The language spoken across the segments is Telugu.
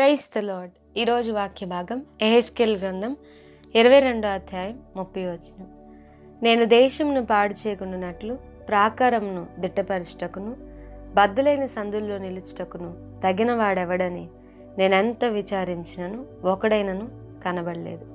ప్రైస్ ద లాడ్ ఈరోజు వాక్య భాగం ఎహెస్కెల్ గ్రంథం ఇరవై రెండో అధ్యాయం ముప్పై వచనం నేను దేశంను పాడు చేయకుండానట్లు ప్రాకారంను దిట్టపరచుటకును బద్దలైన సందుల్లో నిలుచుటకును తగిన వాడెవడని నేనెంత విచారించినను ఒకడైనను కనబడలేదు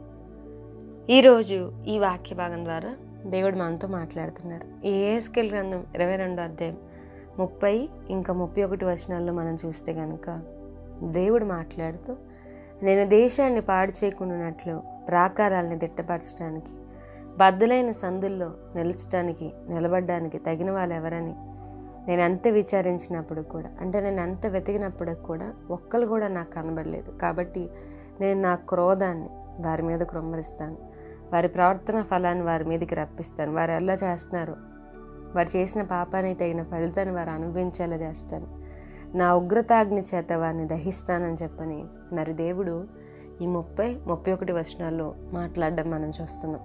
ఈరోజు ఈ వాక్య భాగం ద్వారా దేవుడు మనతో మాట్లాడుతున్నారు ఈ ఏఎస్కెల్ గ్రంథం ఇరవై రెండో అధ్యాయం ముప్పై ఇంకా ముప్పై ఒకటి వచనాల్లో మనం చూస్తే కనుక దేవుడు మాట్లాడుతూ నేను దేశాన్ని పాడు చేయకుండానట్లు ప్రాకారాలని దిట్టపరచడానికి బద్దలైన సందుల్లో నిలచడానికి నిలబడడానికి తగిన వాళ్ళు ఎవరని నేను ఎంత విచారించినప్పుడు కూడా అంటే నేను ఎంత వెతికినప్పుడు కూడా ఒక్కరు కూడా నాకు కనబడలేదు కాబట్టి నేను నా క్రోధాన్ని వారి మీద కృమ్మరిస్తాను వారి ప్రవర్తన ఫలాన్ని వారి మీదకి రప్పిస్తాను వారు ఎలా చేస్తున్నారు వారు చేసిన పాపానికి తగిన ఫలితాన్ని వారు అనుభవించేలా చేస్తాను నా ఉగ్రతాగ్ని చేత వారిని దహిస్తానని చెప్పని మరి దేవుడు ఈ ముప్పై ముప్పై ఒకటి వచనాల్లో మాట్లాడడం మనం చూస్తున్నాం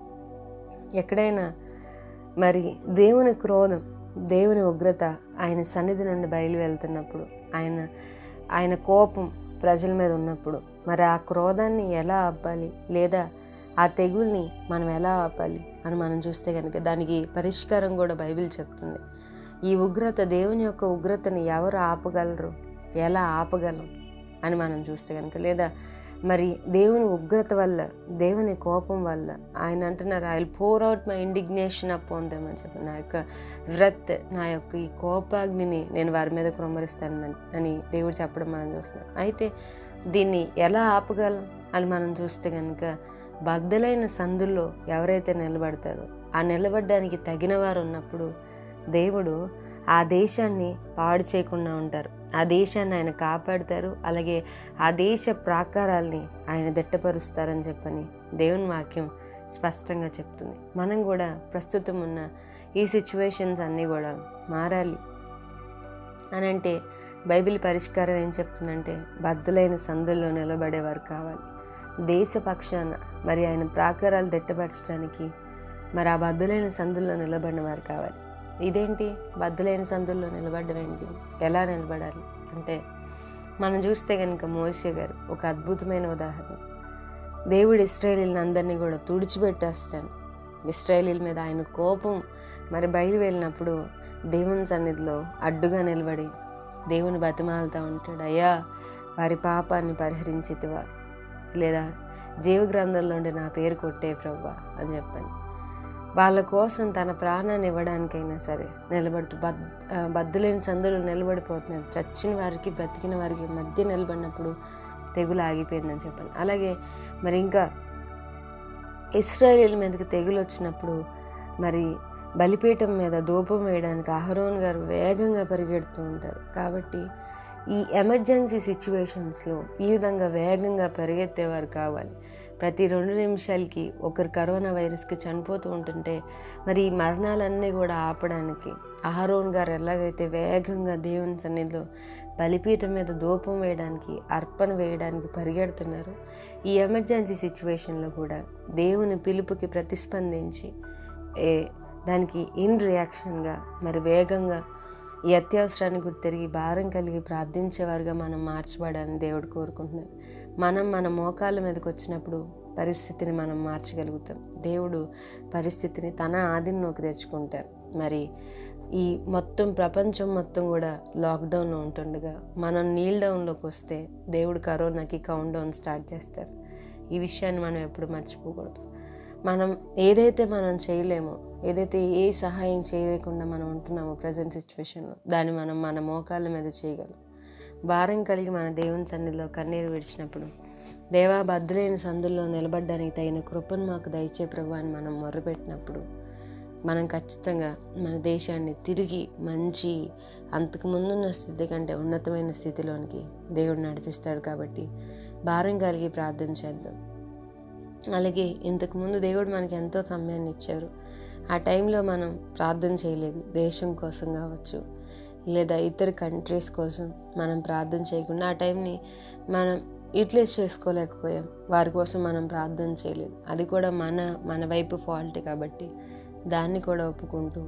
ఎక్కడైనా మరి దేవుని క్రోధం దేవుని ఉగ్రత ఆయన సన్నిధి నుండి బయలు వెళ్తున్నప్పుడు ఆయన ఆయన కోపం ప్రజల మీద ఉన్నప్పుడు మరి ఆ క్రోధాన్ని ఎలా ఆపాలి లేదా ఆ తెగుల్ని మనం ఎలా ఆపాలి అని మనం చూస్తే కనుక దానికి పరిష్కారం కూడా బైబిల్ చెప్తుంది ఈ ఉగ్రత దేవుని యొక్క ఉగ్రతని ఎవరు ఆపగలరు ఎలా ఆపగలం అని మనం చూస్తే కనుక లేదా మరి దేవుని ఉగ్రత వల్ల దేవుని కోపం వల్ల ఆయన అంటున్నారు I will pour out my indignation upon them అని చెప్పి నా యొక్క వ్రత్ నా యొక్క ఈ కోపాగ్నిని నేను వారి మీద కుమ్మరిస్తాను అని దేవుడు చెప్పడం మనం చూస్తున్నాం అయితే దీన్ని ఎలా ఆపగలం అని మనం చూస్తే కనుక బద్దలైన సందుల్లో ఎవరైతే నిలబడతారో ఆ నిలబడడానికి తగిన వారు ఉన్నప్పుడు దేవుడు ఆ దేశాన్ని పాడు చేయకుండా ఉంటారు ఆ దేశాన్ని ఆయన కాపాడుతారు అలాగే ఆ దేశ ప్రాకారాల్ని ఆయన దిట్టపరుస్తారని చెప్పని దేవుని వాక్యం స్పష్టంగా చెప్తుంది మనం కూడా ప్రస్తుతం ఉన్న ఈ సిచ్యువేషన్స్ అన్నీ కూడా మారాలి అని అంటే బైబిల్ పరిష్కారం ఏం చెప్తుందంటే బద్దలైన సందుల్లో నిలబడేవారు కావాలి దేశ పక్షాన మరి ఆయన ప్రాకారాలు దిట్టపరచడానికి మరి ఆ బద్దలైన సందుల్లో నిలబడిన వారు కావాలి ఇదేంటి బద్దలైన సందుల్లో నిలబడడం ఏంటి ఎలా నిలబడాలి అంటే మనం చూస్తే కనుక మోషే గారు ఒక అద్భుతమైన ఉదాహరణ దేవుడు ఇస్రాయేలీలను అందరినీ కూడా తుడిచిపెట్టేస్తాను ఇస్రాయేలీల మీద ఆయన కోపం మరి బయలు వెళ్ళినప్పుడు దేవుని సన్నిధిలో అడ్డుగా నిలబడి దేవుని బతిమాలుతూ ఉంటాడు అయ్యా వారి పాపాన్ని పరిహరించితివా లేదా జీవ గ్రంథంలో ఉండి నా పేరు కొట్టే ప్రవ్వా అని చెప్పాను వాళ్ళ కోసం తన ప్రాణాన్ని ఇవ్వడానికైనా సరే నిలబడుతూ బద్ బద్దులేని సందులు నిలబడిపోతున్నాడు చచ్చిన వారికి బ్రతికిన వారికి మధ్య నిలబడినప్పుడు తెగులు ఆగిపోయిందని చెప్పాను అలాగే మరి ఇంకా ఇస్రాయేల్ మీదకి తెగులు వచ్చినప్పుడు మరి బలిపీఠం మీద ధూపం వేయడానికి అహరోన్ గారు వేగంగా పరిగెడుతూ ఉంటారు కాబట్టి ఈ ఎమర్జెన్సీ సిచ్యువేషన్స్లో ఈ విధంగా వేగంగా పరిగెత్తేవారు కావాలి ప్రతి రెండు నిమిషాలకి ఒకరు కరోనా వైరస్కి చనిపోతూ ఉంటుంటే మరి ఈ మరణాలన్నీ కూడా ఆపడానికి అహరోన్ గారు ఎలాగైతే వేగంగా దేవుని సన్నిధిలో బలిపీఠం మీద ధూపం వేయడానికి అర్పణ వేయడానికి పరిగెడుతున్నారు ఈ ఎమర్జెన్సీ సిచ్యువేషన్లో కూడా దేవుని పిలుపుకి ప్రతిస్పందించి ఏ దానికి ఇన్ రియాక్షన్గా మరి వేగంగా ఈ అత్యవసరాన్ని కూడా తిరిగి భారం కలిగి ప్రార్థించేవారుగా మనం మార్చబడాలని దేవుడు కోరుకుంటున్నాడు మనం మన మోకాళ్ళ మీదకి వచ్చినప్పుడు పరిస్థితిని మనం మార్చగలుగుతాం దేవుడు పరిస్థితిని తన ఆధీనంలోకి తెచ్చుకుంటారు మరి ఈ మొత్తం ప్రపంచం మొత్తం కూడా లాక్డౌన్లో ఉంటుండగా మనం నీల్ డౌన్లోకి వస్తే దేవుడు కరోనాకి కౌంట్ డౌన్ స్టార్ట్ చేస్తారు ఈ విషయాన్ని మనం ఎప్పుడు మర్చిపోకూడదు మనం ఏదైతే మనం చేయలేమో ఏదైతే ఏ సహాయం చేయలేకుండా మనం ఉంటున్నామో ప్రజెంట్ సిచ్యువేషన్లో దాన్ని మనం మన మోకాళ్ళ మీద చేయగలం భారం కలిగి మన దేవుని సన్నిధిలో కన్నీరు విడిచినప్పుడు దేవా భద్రైన సందుల్లో నిలబడడానికి తగిన కృపను మాకు దయచే ప్రభు అని మనం మొర్రపెట్టినప్పుడు మనం ఖచ్చితంగా మన దేశాన్ని తిరిగి మంచి అంతకు ముందున్న స్థితి కంటే ఉన్నతమైన స్థితిలోనికి దేవుడు నడిపిస్తాడు కాబట్టి భారం కలిగి ప్రార్థన చేద్దాం అలాగే ఇంతకుముందు దేవుడు మనకి ఎంతో సమయాన్ని ఇచ్చారు ఆ టైంలో మనం ప్రార్థన చేయలేదు దేశం కోసం కావచ్చు లేదా ఇతర కంట్రీస్ కోసం మనం ప్రార్థన చేయకుండా ఆ టైంని మనం యూటిలైజ్ చేసుకోలేకపోయాం వారి కోసం మనం ప్రార్థన చేయలేదు అది కూడా మన మన వైపు ఫాల్ట్ కాబట్టి దాన్ని కూడా ఒప్పుకుంటూ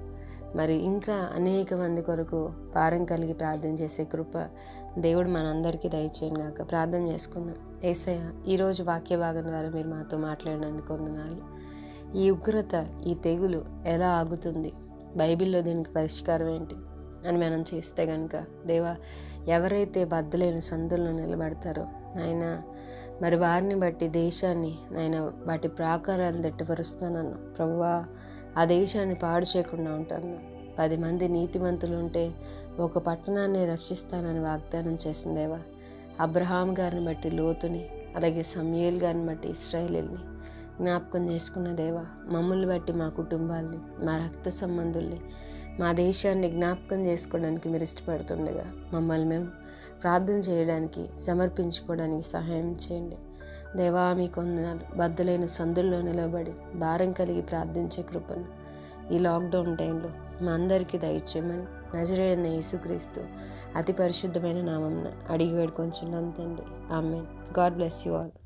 మరి ఇంకా అనేక మంది కొరకు భారం కలిగి ప్రార్థన చేసే కృప దేవుడు మనందరికీ దయచేయను గాక ప్రార్థన చేసుకుందాం ఏసయ్య ఈరోజు వాక్య భాగం ద్వారా మీరు మాతో మాట్లాడినందుకు వందనాలు ఈ ఉగ్రత ఈ తెగులు ఎలా ఆగుతుంది బైబిల్లో దీనికి పరిష్కారం ఏంటి అని మనం చేస్తే కనుక దేవా ఎవరైతే బద్దలేని సందుల్లో నిలబడతారో నాయన మరి వారిని బట్టి దేశాన్ని నాయన వాటి ప్రాకారాన్ని దట్టపరుస్తానన్నా ప్రభువా ఆ దేశాన్ని పాడు చేయకుండా ఉంటాను పది మంది నీతిమంతులు ఉంటే ఒక పట్టణాన్ని రక్షిస్తానని వాగ్దానం చేసిందేవా అబ్రహాం గారిని బట్టి లోతుని అలాగే సమయల్ గారిని బట్టి ఇస్రాయేల్ని జ్ఞాపకం చేసుకున్న దేవా మమ్మల్ని బట్టి మా కుటుంబాల్ని మా రక్త సంబంధుల్ని మా దేశాన్ని జ్ఞాపకం చేసుకోవడానికి మీరు ఇష్టపడుతుండగా మమ్మల్ని మేము ప్రార్థన చేయడానికి సమర్పించుకోవడానికి సహాయం చేయండి దేవా మీ కొందనాలు బద్దలైన సందుల్లో నిలబడి భారం కలిగి ప్రార్థించే కృపను ఈ లాక్డౌన్ టైంలో మా అందరికీ దయచేయమని నజరేడన్న యేసుక్రీస్తు అతి పరిశుద్ధమైన నామం అడిగి వేడుకొంచున్నాం తండ్రి ఆమె గాడ్ బ్లెస్ యూ ఆల్